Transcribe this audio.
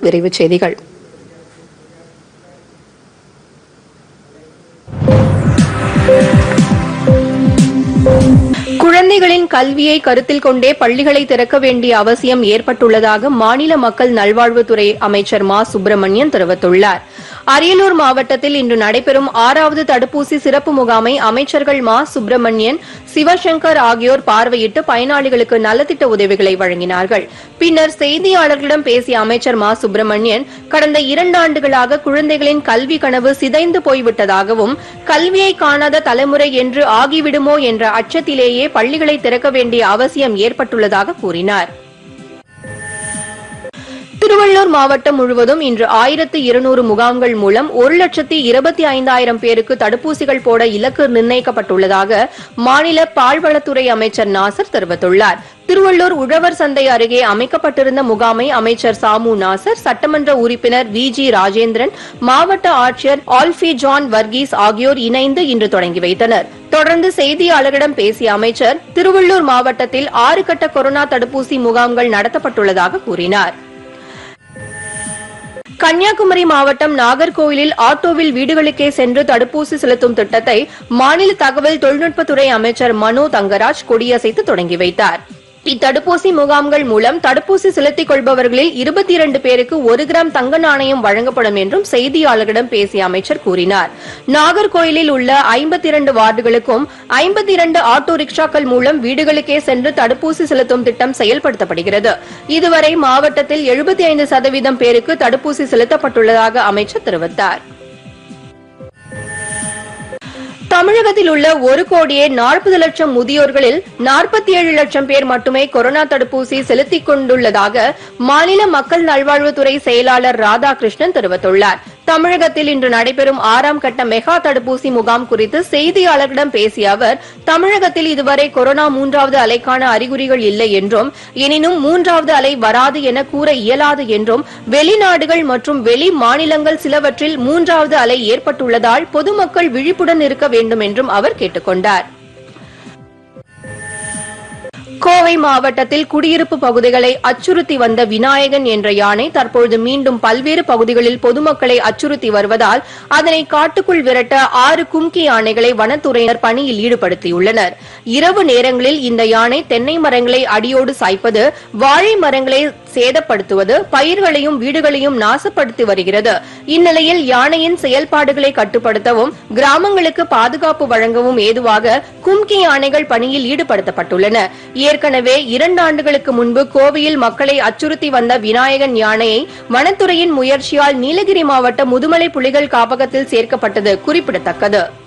விரைவுச் செய்திகள் குழந்தைகளின் கல்வியை கருத்தில் கொண்டே பள்ளிகளை திறக்க வேண்டிய அவசியம் ஏற்பட்டுள்ளதாக மாநில மக்கள் நல்வாழ்வுத்துறை அமைச்சர் மா சுப்பிரமணியன் தெரிவித்துள்ளார் அரியலூர் மாவட்டத்தில் இன்று நடைபெறும் ஆறாவது தடுப்பூசி சிறப்பு முகாமை அமைச்சர்கள் மா சுப்பிரமணியன் சிவசங்கர் ஆகியோர் பார்வையிட்டு பயனாளிகளுக்கு நலத்திட்ட உதவிகளை வழங்கினார்கள் பின்னர் செய்தியாளர்களிடம் பேசிய அமைச்சர் மா சுப்பிரமணியன் கடந்த இரண்டாண்டுகளாக குழந்தைகளின் கல்வி கனவு சிதைந்து போய்விட்டதாகவும் கல்வியை காணாத தலைமுறை என்று ஆகிவிடுமோ என்ற அச்சத்திலேயே பள்ளிகளை திறக்க வேண்டிய அவசியம் ஏற்பட்டுள்ளதாக கூறினார் திருவள்ளூர் மாவட்டம் முழுவதும் இன்று ஆயிரத்து இருநூறு முகாம்கள் மூலம் ஒரு லட்சத்தி இருபத்தி ஐந்தாயிரம் பேருக்கு தடுப்பூசிகள் போட இலக்கு நிர்ணயிக்கப்பட்டுள்ளதாக மாநில பால்வளத்துறை அமைச்சர் நாசர் தெரிவித்துள்ளார் திருவள்ளூர் உழவர் சந்தை அருகே அமைக்கப்பட்டிருந்த முகாமை அமைச்சர் சாமு நாசர் சட்டமன்ற உறுப்பினர் வி ஜி ராஜேந்திரன் மாவட்ட ஆட்சியர் ஆல்பி ஜான் வர்கீஸ் ஆகியோர் இணைந்து இன்று தொடங்கி வைத்தனர் தொடர்ந்து செய்தியாளர்களிடம் பேசிய அமைச்சர் திருவள்ளூர் மாவட்டத்தில் ஆறு கட்ட கொரோனா தடுப்பூசி முகாம்கள் நடத்தப்பட்டுள்ளதாக கூறினார் கன்னியாகுமரி மாவட்டம் நாகர்கோவிலில் ஆட்டோவில் வீடுகளுக்கே சென்று தடுப்பூசி செலுத்தும் திட்டத்தை மாநில தகவல் தொழில்நுட்பத்துறை அமைச்சர் மனோ தங்கராஜ் கொடியசைத்து தொடங்கி வைத்தார் இத்தடுப்பூசி முகாம்கள் மூலம் தடுப்பூசி செலுத்திக் கொள்பவர்களில் இருபத்தி இரண்டு பேருக்கு ஒரு கிராம் தங்க நாணயம் வழங்கப்படும் என்றும் செய்தியாளர்களிடம் பேசிய அமைச்சர் கூறினார் நாகர்கோயிலில் உள்ள ஐம்பத்தி இரண்டு வார்டுகளுக்கும் ஐம்பத்தி இரண்டு ஆட்டோ ரிக்ஷாக்கள் மூலம் வீடுகளுக்கே சென்று தடுப்பூசி செலுத்தும் திட்டம் செயல்படுத்தப்படுகிறது இதுவரை மாவட்டத்தில் எழுபத்தி ஐந்து சதவீதம் பேருக்கு தடுப்பூசி செலுத்தப்பட்டுள்ளதாக அமைச்சர் தெரிவித்தார் தமிழகத்தில் உள்ள ஒரு கோடியே நாற்பது லட்சம் முதியோர்களில் நாற்பத்தி ஏழு லட்சம் பேர் மட்டுமே கொரோனா தடுப்பூசி செலுத்திக் கொண்டுள்ளதாக மாநில மக்கள் நல்வாழ்வுத்துறை செயலாளர் ராதாகிருஷ்ணன் தெரிவித்துள்ளார் தமிழகத்தில் இன்று நடைபெறும் ஆறாம் கட்ட மெகா தடுப்பூசி முகாம் குறித்து செய்தியாளர்களிடம் பேசிய அவர் தமிழகத்தில் இதுவரை கொரோனா மூன்றாவது அலைக்கான அறிகுறிகள் இல்லை என்றும் எனினும் மூன்றாவது அலை வராது என கூற இயலாது என்றும் வெளிநாடுகள் மற்றும் வெளி மாநிலங்கள் சிலவற்றில் மூன்றாவது அலை ஏற்பட்டுள்ளதால் பொதுமக்கள் விழிப்புடன் இருக்க வேண்டும் என்றும் அவர் கேட்டுக் கொண்டார் கோவை மாவட்டத்தில் குடியிருப்பு பகுதிகளை அச்சுறுத்தி வந்த விநாயகன் என்ற யானை தற்பொழுது மீண்டும் பல்வேறு பகுதிகளில் பொதுமக்களை அச்சுறுத்தி வருவதால் அதனை காட்டுக்குள் விரட்ட ஆறு கும்கி யானைகளை வனத்துறையினர் பணியில் ஈடுபடுத்தியுள்ளனர் இரவு நேரங்களில் இந்த யானை தென்னை மரங்களை அடியோடு சாய்ப்பது வாழை மரங்களை சேதப்படுத்துவது பயிர்களையும் வீடுகளையும் நாசப்படுத்தி வருகிறது இந்நிலையில் யானையின் செயல்பாடுகளை கட்டுப்படுத்தவும் கிராமங்களுக்கு பாதுகாப்பு வழங்கவும் ஏதுவாக கும்கி யானைகள் பணியில் ஈடுபடுத்தப்பட்டுள்ளன ஏற்கனவே இரண்டு ஆண்டுகளுக்கு முன்பு கோவையில் மக்களை அச்சுறுத்தி வந்த விநாயகன் யானையை வனத்துறையின் முயற்சியால் நீலகிரி மாவட்ட முதுமலை புலிகள் காப்பகத்தில் சேர்க்கப்பட்டது குறிப்பிடத்தக்கது